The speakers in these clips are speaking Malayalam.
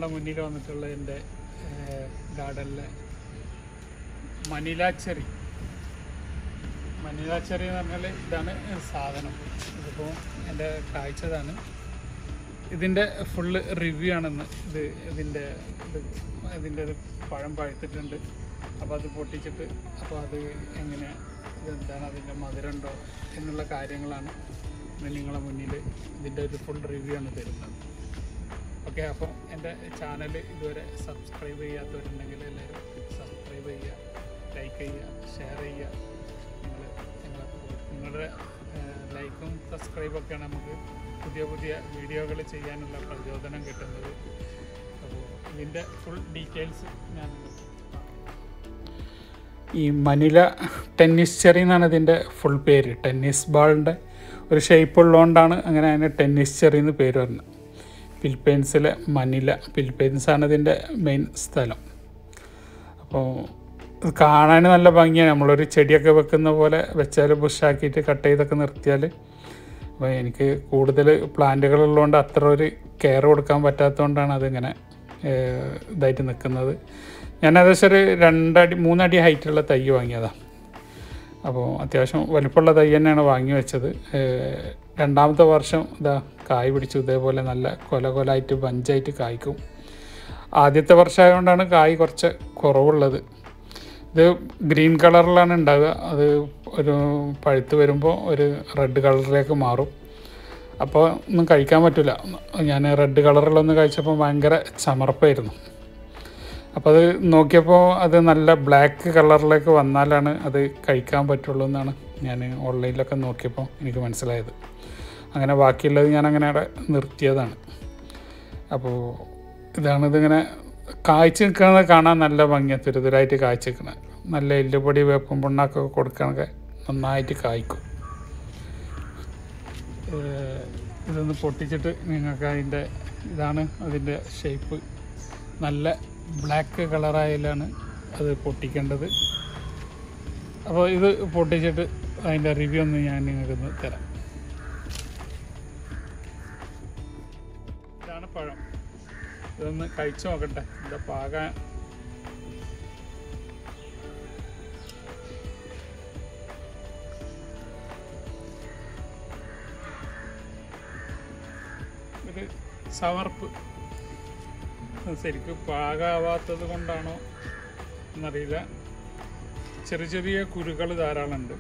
നിങ്ങളെ മുന്നിൽ വന്നിട്ടുള്ള എൻ്റെ ഗാർഡനിലെ മനിലാച്ചെറി മനിലാച്ചെറി എന്ന് പറഞ്ഞാൽ ഇതാണ് സാധനം ഇതിപ്പോൾ എൻ്റെ കാഴ്ചതാണ് ഇതിൻ്റെ ഫുള്ള് റിവ്യൂ ആണെന്ന് ഇത് ഇതിൻ്റെ ഇത് ഇതിൻ്റെ ഒരു പഴം പഴുത്തിട്ടുണ്ട് അപ്പോൾ അത് പൊട്ടിച്ചിട്ട് അപ്പോൾ അത് എങ്ങനെ ഇതെന്താണ് അതിൻ്റെ മധുരമുണ്ടോ എന്നുള്ള കാര്യങ്ങളാണ് ഇന്ന് നിങ്ങളെ മുന്നിൽ ഇതിൻ്റെ ഒരു ഫുൾ റിവ്യൂ ആണ് തരുന്നത് ഓക്കെ അപ്പോൾ എൻ്റെ ചാനൽ ഇതുവരെ സബ്സ്ക്രൈബ് ചെയ്യാത്തവരുണ്ടെങ്കിൽ എല്ലാവരും സബ്സ്ക്രൈബ് ചെയ്യുക ലൈക്ക് ചെയ്യുക ഷെയർ ചെയ്യുക നിങ്ങൾ നിങ്ങളെ നിങ്ങളുടെ ലൈക്കും സബ്സ്ക്രൈബും ഒക്കെയാണ് നമുക്ക് പുതിയ പുതിയ വീഡിയോകൾ ചെയ്യാനുള്ള പ്രചോദനം കിട്ടുന്നത് അപ്പോൾ ഇതിൻ്റെ ഫുൾ ഡീറ്റെയിൽസ് ഞാൻ ഈ മനില ടെന്നീസ് ചെറി എന്നാണ് ഇതിൻ്റെ ഫുൾ പേര് ടെന്നീസ് ബാളിൻ്റെ ഒരു ഷേപ്പ് ഉള്ളതുകൊണ്ടാണ് അങ്ങനെ അതിന് ടെന്നീസ് ചെറി എന്ന് പേര് വരുന്നത് ഫിലിപ്പൈൻസിലെ മനില ഫിലിപ്പൈൻസാണ് ഇതിൻ്റെ മെയിൻ സ്ഥലം അപ്പോൾ ഇത് കാണാൻ നല്ല ഭംഗിയാണ് നമ്മളൊരു ചെടിയൊക്കെ വെക്കുന്ന പോലെ വെച്ചാൽ ബുഷാക്കിയിട്ട് കട്ട് ചെയ്തൊക്കെ നിർത്തിയാൽ അപ്പോൾ എനിക്ക് കൂടുതൽ പ്ലാന്റുകൾ ഉള്ളതുകൊണ്ട് അത്ര ഒരു കെയർ കൊടുക്കാൻ പറ്റാത്തതുകൊണ്ടാണ് അതിങ്ങനെ ഏഹ്, ഇതായിട്ട് നിൽക്കുന്നത് ഞാൻ ഏകദേശം ഒരു രണ്ടടി മൂന്നടി ഹൈറ്റുള്ള തൈ വാങ്ങിയതാണ് അപ്പോൾ അത്യാവശ്യം വലിപ്പമുള്ള തൈ തന്നെയാണ് വാങ്ങി വെച്ചത് ഏഹ്, രണ്ടാമത്തെ വർഷം ഇതാ കായ് പിടിച്ചു ഇതേപോലെ നല്ല കൊല കൊലായിട്ട് ബഞ്ചായിട്ട് കായ്ക്കും ആദ്യത്തെ വർഷമായതുകൊണ്ടാണ് കായ് കുറച്ച് കുറവുള്ളത് ഇത് ഗ്രീൻ കളറിലാണ് ഉണ്ടാവുക അത് ഒരു പഴുത്ത് വരുമ്പോൾ ഒരു റെഡ് കളറിലേക്ക് മാറും അപ്പോൾ ഒന്നും കഴിക്കാൻ പറ്റില്ല ഞാൻ റെഡ് കളറിലൊന്ന് കഴിച്ചപ്പോൾ ഭയങ്കര ചമർപ്പായിരുന്നു അപ്പോൾ അത് നോക്കിയപ്പോൾ അത് നല്ല ബ്ലാക്ക് കളറിലേക്ക് വന്നാലാണ് അത് കഴിക്കാൻ പറ്റുള്ളൂ എന്നാണ് ഞാൻ ഓൺലൈനിലൊക്കെ നോക്കിയപ്പോൾ എനിക്ക് മനസ്സിലായത് അങ്ങനെ ബാക്കിയുള്ളത് ഞാൻ അങ്ങനെ അവിടെ നിർത്തിയതാണ് അപ്പോൾ ഇതാണ് ഇതിങ്ങനെ കായ്ച്ച് നിൽക്കുന്നത് കാണാൻ നല്ല ഭംഗിയാണ് തുരുതുരായിട്ട് കായ്ച്ച് നിൽക്കുന്നത് നല്ല എല്ലുപൊടി വേപ്പും പുണ്ണാക്കൊക്കെ കൊടുക്കണൊക്കെ നന്നായിട്ട് കായ്ക്കും ഏഹ് ഇതൊന്ന് പൊട്ടിച്ചിട്ട് നിങ്ങൾക്ക് അതിൻ്റെ ഇതാണ് അതിൻ്റെ ഷേപ്പ് നല്ല ബ്ലാക്ക് കളറായാലാണ് അത് പൊട്ടിക്കേണ്ടത് അപ്പോൾ ഇത് പൊട്ടിച്ചിട്ട് അതിൻ്റെ റിവ്യൂ ഒന്ന് ഞാൻ നിങ്ങൾക്കൊന്ന് തരാം ഇതാണ് പഴം ഇതൊന്ന് കഴിച്ചു നോക്കട്ടെ എന്താ പാകാൻ ഒരു സവർപ്പ് ശരിക്കും പാകാവാത്തത് കൊണ്ടാണോ എന്നറിയില്ല ചെറിയ ചെറിയ കുരുകൾ ധാരാളമുണ്ട്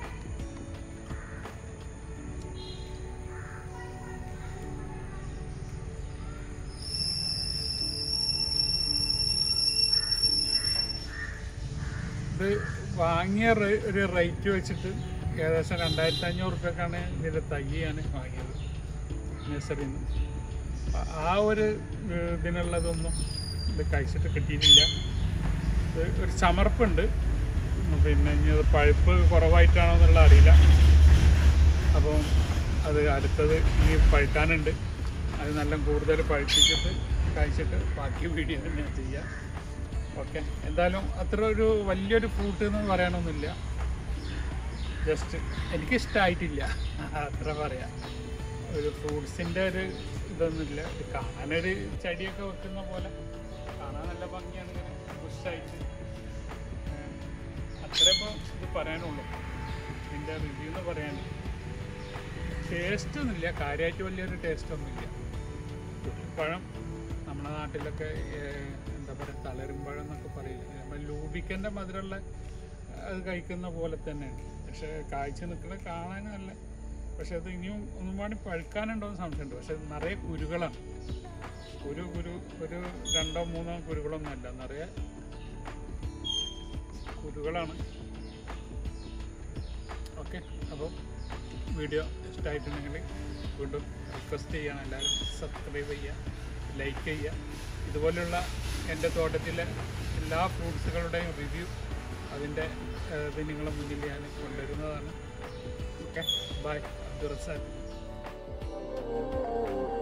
ഇത് വാങ്ങിയ റേ- ഒരു റേറ്റ് വെച്ചിട്ട് ഏകദേശം രണ്ടായിരത്തി അഞ്ഞൂറ് റുപ്യക്കാണ് ഇതിൻ്റെ തൈ ഞാൻ വാങ്ങിയത് നഴ്സറിയിൽ നിന്ന് അ- ആ ഒരു ഏഹ്, ഇതിനുള്ളതൊന്നും ഇത് കഴിച്ചിട്ട് കിട്ടിയിട്ടില്ല ഇത് ഒരു ചമർപ്പുണ്ട് പിന്നെ ഇനി അത് പഴുപ്പ് കുറവായിട്ടാണോ എന്നുള്ള അറിയില്ല അപ്പം അത് അടുത്തത് ഇനി പഴുക്കാനുണ്ട് അത് നല്ല കൂടുതൽ പഴുപ്പിച്ചിട്ട് കഴിച്ചിട്ട് ബാക്കി വീഡിയോ ഞാൻ ചെയ്യാം ഓക്കെ എന്തായാലും അത്ര ഒരു വലിയൊരു ഫ്രൂട്ട് എന്ന് പറയാനൊന്നുമില്ല ജസ്റ്റ് എനിക്കിഷ്ടമായിട്ടില്ല അത്ര പറയാം ഒരു ഫ്രൂട്ട്സിൻ്റെ ഒരു ഇതൊന്നുമില്ല ഇത് കാണാനൊരു ചെടിയൊക്കെ വെക്കുന്ന പോലെ കാണാൻ നല്ല ഭംഗിയാണ് ഇങ്ങനെ ബുഷായിട്ട് അത്ര ഇപ്പോൾ ഇത് പറയാനുള്ളൂ ഇതിൻ്റെ റിവ്യൂ എന്ന് പറയാൻ ടേസ്റ്റ് ഒന്നുമില്ല കാര്യമായിട്ട് വലിയൊരു ടേസ്റ്റ് ഒന്നുമില്ല പഴം നമ്മുടെ നാട്ടിലൊക്കെ ഏഹ്, എന്താ പറയുക തളരുമ്പഴം എന്നൊക്കെ പറയില്ല നമ്മൾ ലൂബിക്കൻ്റെ മധുരമുള്ള അത് കഴിക്കുന്ന പോലെ തന്നെയാണ് പക്ഷേ കാഴ്ച നിൽക്കുന്നത് കാണാൻ നല്ല പക്ഷെ അത് ഇനിയും ഒന്നും പാടി പഴുക്കാനുണ്ടോ എന്ന് സംശയമുണ്ട് പക്ഷെ ഇത് നിറയെ കുരുകളാണ് ഒരു കുരു ഒരു രണ്ടോ മൂന്നോ കുരുകളൊന്നും അല്ല നിറയെ കുരുകളാണ് ഓക്കെ അപ്പോൾ വീഡിയോ ഇഷ്ടമായിട്ടുണ്ടെങ്കിൽ വീണ്ടും റിക്വസ്റ്റ് ചെയ്യണം എല്ലാവരും സബ്സ്ക്രൈബ് ചെയ്യുക ലൈക്ക് ചെയ്യുക ഇതുപോലുള്ള എൻ്റെ തോട്ടത്തിലെ എല്ലാ ഫ്രൂട്ട്സുകളുടെയും റിവ്യൂ അതിൻ്റെ ഏഹ്, ഇത് നിങ്ങളുടെ മുന്നിൽ ഞാൻ കൊണ്ടുവരുന്നതാണ് ഓക്കെ ബൈ അബ്ദുൾ റസാഖ്